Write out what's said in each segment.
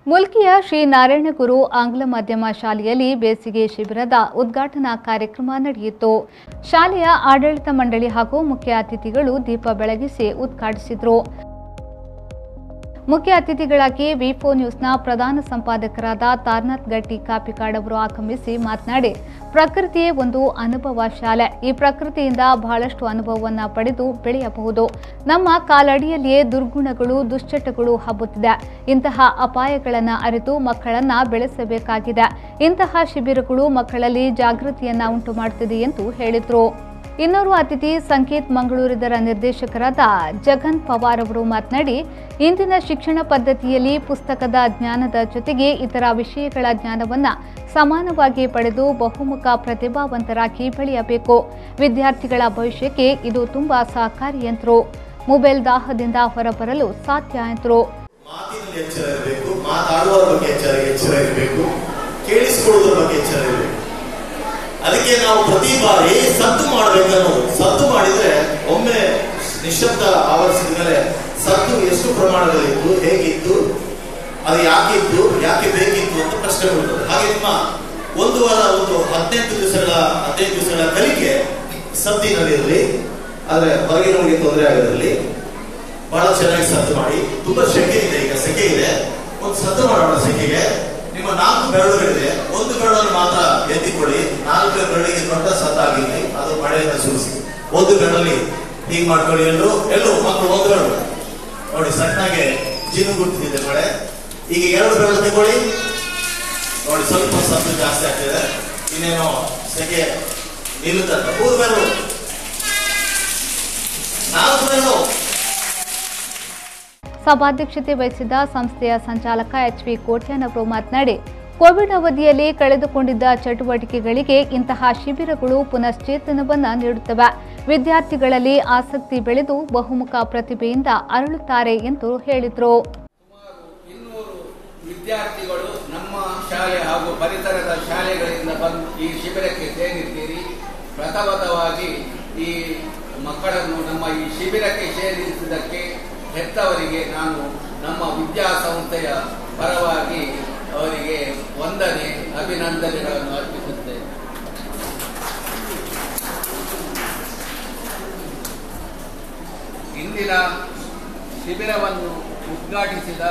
ಮುಲ್ಕಿಯ ಶ್ರೀ ನಾರಾಯಣಗುರು ಆಂಗ್ಲ ಮಾಧ್ಯಮ ಶಾಲೆಯಲ್ಲಿ ಬೇಸಿಗೆ ಶಿಬಿರದ ಉದ್ಘಾಟನಾ ಕಾರ್ಯಕ್ರಮ ನಡೆಯಿತು ಶಾಲೆಯ ಆಡಳಿತ ಮಂಡಳಿ ಹಾಗೂ ಮುಖ್ಯ ಅತಿಥಿಗಳು ದೀಪ ಬೆಳಗಿಸಿ ಉದ್ಘಾಟಿಸಿದರು ಮುಖ್ಯ ಅತಿಥಿಗಳಾಗಿ ವಿಫೋ ನ್ಯೂಸ್ನ ಪ್ರಧಾನ ಸಂಪಾದಕರಾದ ತಾರ್ನಾಥ್ ಗಟ್ಟಿ ಕಾಪಿಕಾಡ್ ಅವರು ಆಗಮಿಸಿ ಮಾತನಾಡಿ ಪ್ರಕೃತಿಯೇ ಒಂದು ಅನುಭವ ಶಾಲೆ ಈ ಪ್ರಕೃತಿಯಿಂದ ಬಹಳಷ್ಟು ಅನುಭವವನ್ನು ಪಡೆದು ಬೆಳೆಯಬಹುದು ನಮ್ಮ ಕಾಲಡಿಯಲ್ಲಿಯೇ ದುರ್ಗುಣಗಳು ದುಶ್ಚಟಗಳು ಹಬ್ಬುತ್ತಿದೆ ಇಂತಹ ಅಪಾಯಗಳನ್ನು ಅರಿತು ಮಕ್ಕಳನ್ನ ಬೆಳೆಸಬೇಕಾಗಿದೆ ಇಂತಹ ಶಿಬಿರಗಳು ಮಕ್ಕಳಲ್ಲಿ ಜಾಗೃತಿಯನ್ನ ಉಂಟು ಮಾಡುತ್ತಿದೆ ಎಂದು ಹೇಳಿದರು ಇನ್ನೋರ್ವ ಅತಿಥಿ ಸಂಕೇತ್ ಮಂಗಳೂರಿದರ ನಿರ್ದೇಶಕರಾದ ಜಗನ್ ಪವಾರ್ ಅವರು ಮಾತನಾಡಿ ಇಂದಿನ ಶಿಕ್ಷಣ ಪದ್ಧತಿಯಲ್ಲಿ ಪುಸ್ತಕದ ಜ್ಞಾನದ ಜೊತೆಗೆ ಇತರ ವಿಷಯಗಳ ಜ್ಞಾನವನ್ನ ಸಮಾನವಾಗಿ ಪಡೆದು ಬಹುಮುಖ ಪ್ರತಿಭಾವಂತರಾಗಿ ಬೆಳೆಯಬೇಕು ವಿದ್ಯಾರ್ಥಿಗಳ ಭವಿಷ್ಯಕ್ಕೆ ಇದು ತುಂಬಾ ಸಹಕಾರಿ ಎಂದರು ಮೊಬೈಲ್ ದಾಹದಿಂದ ಹೊರಬರಲು ಸಾಧ್ಯ ಎಂದರು ಮಾತಿನಲ್ಲಿ ಎಚ್ಚರ ಇರಬೇಕು ಮಾತಾಡುವ ಬಗ್ಗೆ ಎಚ್ಚರ ಎಚ್ಚರ ಇರಬೇಕು ಕೇಳಿಸಿಕೊಳ್ಳುವುದರ ಬಗ್ಗೆ ಎಚ್ಚರ ಇರಬೇಕು ಅದಕ್ಕೆ ನಾವು ಪ್ರತಿ ಬಾರಿ ಸದ್ದು ಮಾಡಬೇಕನ್ನೋದು ಸದ್ದು ಮಾಡಿದ್ರೆ ಒಮ್ಮೆ ನಿಶಬ್ದ ಆವರಿಸಿದ ಮೇಲೆ ಸದ್ದು ಎಷ್ಟು ಪ್ರಮಾಣದಲ್ಲಿತ್ತು ಹೇಗಿತ್ತು ಅದು ಯಾಕಿತ್ತು ಯಾಕೆ ಬೇಕಿತ್ತು ಅಂತ ಪ್ರಶ್ನೆ ಬರ್ತದೆ ಹಾಗೆ ನಿಮ್ಮ ಒಂದು ವಾರ ಒಂದು ಹದಿನೆಂಟು ದಿವಸಗಳ ಹದಿನೈದು ದಿವಸಗಳ ಕಲಿಕೆ ಸದ್ದಿನಲ್ಲಿರಲಿ ಆದ್ರೆ ಹೊರಗಿನವರಿಗೆ ತೊಂದರೆ ಆಗದಿರಲಿ ಬಹಳ ಚೆನ್ನಾಗಿ ಸದ್ದು ಮಾಡಿ ತುಂಬಾ ಸೆಕೆ ಇದೆ ಈಗ ಸೆಕೆ ಇದೆ ಒಂದು ಸದ್ದು ಮಾಡೋಣ ಸೆಕೆಗೆ ನಿಮ್ಮ ನಾಲ್ಕು ಬೆರಳುಗಳಿದೆ ಒಂದು ಬೆರಳನ್ನು ಮಾತ್ರ ಎತ್ತಿಕೊಳ್ಳಿ ನಾಲ್ಕು ಬೆರಳಿಗೆ ದೊಡ್ಡ ಸದ್ದಾಗಿರ್ಲಿ ಅದು ಮಳೆಯನ್ನು ಸುರಿಸಿ ಒಂದು ಬೆರಳಲ್ಲಿ ಹೀಗೆ ಮಾಡ್ಕೊಳ್ಳಿ ಎಲ್ಲರೂ ಎಲ್ಲರೂ ಮಕ್ಕಳು ಒಂದು ಬೆರಳು ನೋಡಿ ಸಣ್ಣಗೆ ಜಿನು ಗುರ್ತಿದೆ ಮಳೆ ಈಗ ಎರಡು ಬೆರಳು ತಗೊಳ್ಳಿ ನೋಡಿ ಸ್ವಲ್ಪ ಸದ್ದು ಜಾಸ್ತಿ ಆಗ್ತಿದೆ ಇನ್ನೇನೋ ಸೆಕೆ ನಿಲ್ಲುತ್ತಂತ ಮೂರು ಬೆರಳು ನಾಲ್ಕು ಬೆರಳು ಸಭಾಧ್ಯಕ್ಷತೆ ವಹಿಸಿದ್ದ ಸಂಸ್ಥೆಯ ಸಂಚಾಲಕ ಎಚ್ ವಿ ಕೋಟ್ಯಾನ್ ಅವರು ಮಾತನಾಡಿ ಕೋವಿಡ್ ಅವಧಿಯಲ್ಲಿ ಕಳೆದುಕೊಂಡಿದ್ದ ಚಟುವಟಿಕೆಗಳಿಗೆ ಇಂತಹ ಶಿಬಿರಗಳು ಪುನಶ್ಚೇತನವನ್ನ ನೀಡುತ್ತವೆ ವಿದ್ಯಾರ್ಥಿಗಳಲ್ಲಿ ಆಸಕ್ತಿ ಬೆಳೆದು ಬಹುಮುಖ ಪ್ರತಿಭೆಯಿಂದ ಅರಳುತ್ತಾರೆ ಎಂದು ಹೇಳಿದರು ಸುಮಾರು ಇನ್ನೂರು ವಿದ್ಯಾರ್ಥಿಗಳು ನಮ್ಮ ಶಾಲೆ ಹಾಗೂ ಪರಿಸರದ ಶಾಲೆಗಳಿಂದ ಬಂದು ಈ ಶಿಬಿರಕ್ಕೆ ಸೇರಿದ್ದೀರಿ ಪ್ರಥಮತವಾಗಿ ಈ ಮಕ್ಕಳನ್ನು ನಮ್ಮ ಈ ಶಿಬಿರಕ್ಕೆ ಸೇರಿಸಿದ್ದಕ್ಕೆ ಹೆತ್ತವರಿಗೆ ನಾನು ನಮ್ಮ ವಿದ್ಯಾಸಂಸ್ಥೆಯ ಪರವಾಗಿ ಅವರಿಗೆ ವಂದನೆ ಅಭಿನಂದನೆಗಳನ್ನು ಅರ್ಪಿಸುತ್ತೇನೆ ಇಂದಿನ ಶಿಬಿರವನ್ನು ಉದ್ಘಾಟಿಸಿದ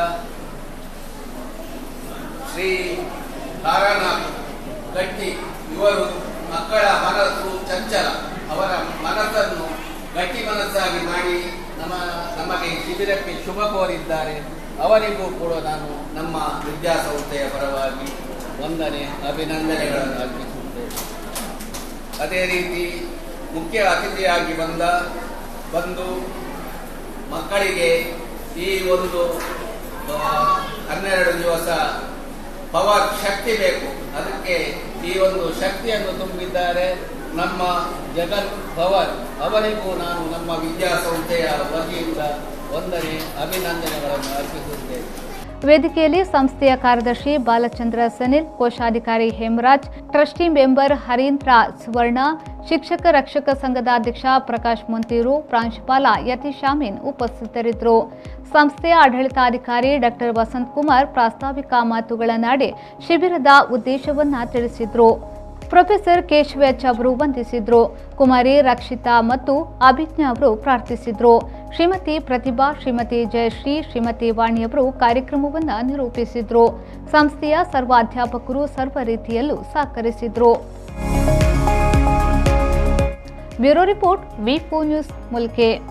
ಶ್ರೀ ನಾರಾಯಣ ಗಟ್ಟಿ ಇವರು ಮಕ್ಕಳ ಮನಸ್ಸು ಚಂಚಲ ಅವರ ಮನಸ್ಸನ್ನು ಗಟ್ಟಿ ಮನಸ್ಸಾಗಿ ಮಾಡಿ ನಮ್ಮ ನಮಗೆ ಈ ಶಿಬಿರಕ್ಕೆ ಶುಭ ಕೋರಿದ್ದಾರೆ ಅವರಿಗೂ ಕೂಡ ನಾನು ನಮ್ಮ ವಿದ್ಯಾಸಂಸ್ಥೆಯ ಪರವಾಗಿ ವಂದನೆ ಅಭಿನಂದನೆಗಳನ್ನು ಅರ್ಪಿಸುತ್ತೇನೆ ಅದೇ ರೀತಿ ಮುಖ್ಯ ಅತಿಥಿಯಾಗಿ ಬಂದ ಬಂದು ಮಕ್ಕಳಿಗೆ ಈ ಒಂದು ಆ, ಹನ್ನೆರಡು ದಿವಸ ಪವರ್ ಶಕ್ತಿ ಬೇಕು ಅದಕ್ಕೆ ಈ ಒಂದು ಶಕ್ತಿಯನ್ನು ತುಂಬಿದ್ದಾರೆ ನಮ್ಮ ಜಗನ್ ಪವರ್ ಅವರಿಗೂ ನಾನು ನಮ್ಮ ವಿದ್ಯಾಸಂಸ್ಥೆಯ ವತಿಯಿಂದ ವಂದನೆ ಅಭಿನಂದನೆಗಳನ್ನು ಅರ್ಪಿಸುತ್ತೇನೆ ವೇದಿಕೆಯಲ್ಲಿ ಸಂಸ್ಥೆಯ ಕಾರ್ಯದರ್ಶಿ ಬಾಲಚಂದ್ರ ಸನಿಲ್ ಕೋಶಾಧಿಕಾರಿ ಹೇಮರಾಜ್ ಟ್ರಸ್ಟಿ ಮೆಂಬರ್ ಹರೀಂದ್ರ ಸುವರ್ಣ ಶಿಕ್ಷಕ ರಕ್ಷಕ ಸಂಘದ ಅಧ್ಯಕ್ಷ ಪ್ರಕಾಶ್ ಮೊಂತೀರು ಪ್ರಾಂಶುಪಾಲ ಯತೀಶ್ ಶಾಮೀನ್ ಉಪಸ್ಥಿತರಿದ್ದರು ಸಂಸ್ಥೆಯ ಆಡಳಿತಾಧಿಕಾರಿ ಡಾಕ್ಟರ್ ವಸಂತ್ ಕುಮಾರ್ ಪ್ರಾಸ್ತಾವಿಕ ಮಾತುಗಳನ್ನಾಡಿ ಶಿಬಿರದ ಉದ್ದೇಶವನ್ನ ತಿಳಿಸಿದ್ರು ಪ್ರೊಫೆಸರ್ ಕೇಶವ ಎಚ್ ಅವರು ವಂದಿಸಿದ್ರು ಕುಮಾರಿ ರಕ್ಷಿತಾ ಮತ್ತು ಅಭಿಜ್ಞಾ ಅವರು ಪ್ರಾರ್ಥಿಸಿದ್ರು ಶ್ರೀಮತಿ ಪ್ರತಿಭಾ ಶ್ರೀಮತಿ ಜಯಶ್ರೀ ಶ್ರೀಮತಿ ವಾಣಿ ಅವರು ಕಾರ್ಯಕ್ರಮವನ್ನು ನಿರೂಪಿಸಿದ್ರು ಸಂಸ್ಥೆಯ ಸರ್ವ ಅಧ್ಯಾಪಕರು ಸರ್ವ ರೀತಿಯಲ್ಲೂ ಸಹಕರಿಸಿದ್ರು ಬ್ಯೂರೋ ರಿಪೋರ್ಟ್ ವಿ ನ್ಯೂಸ್ ಮುಲ್ಕೆ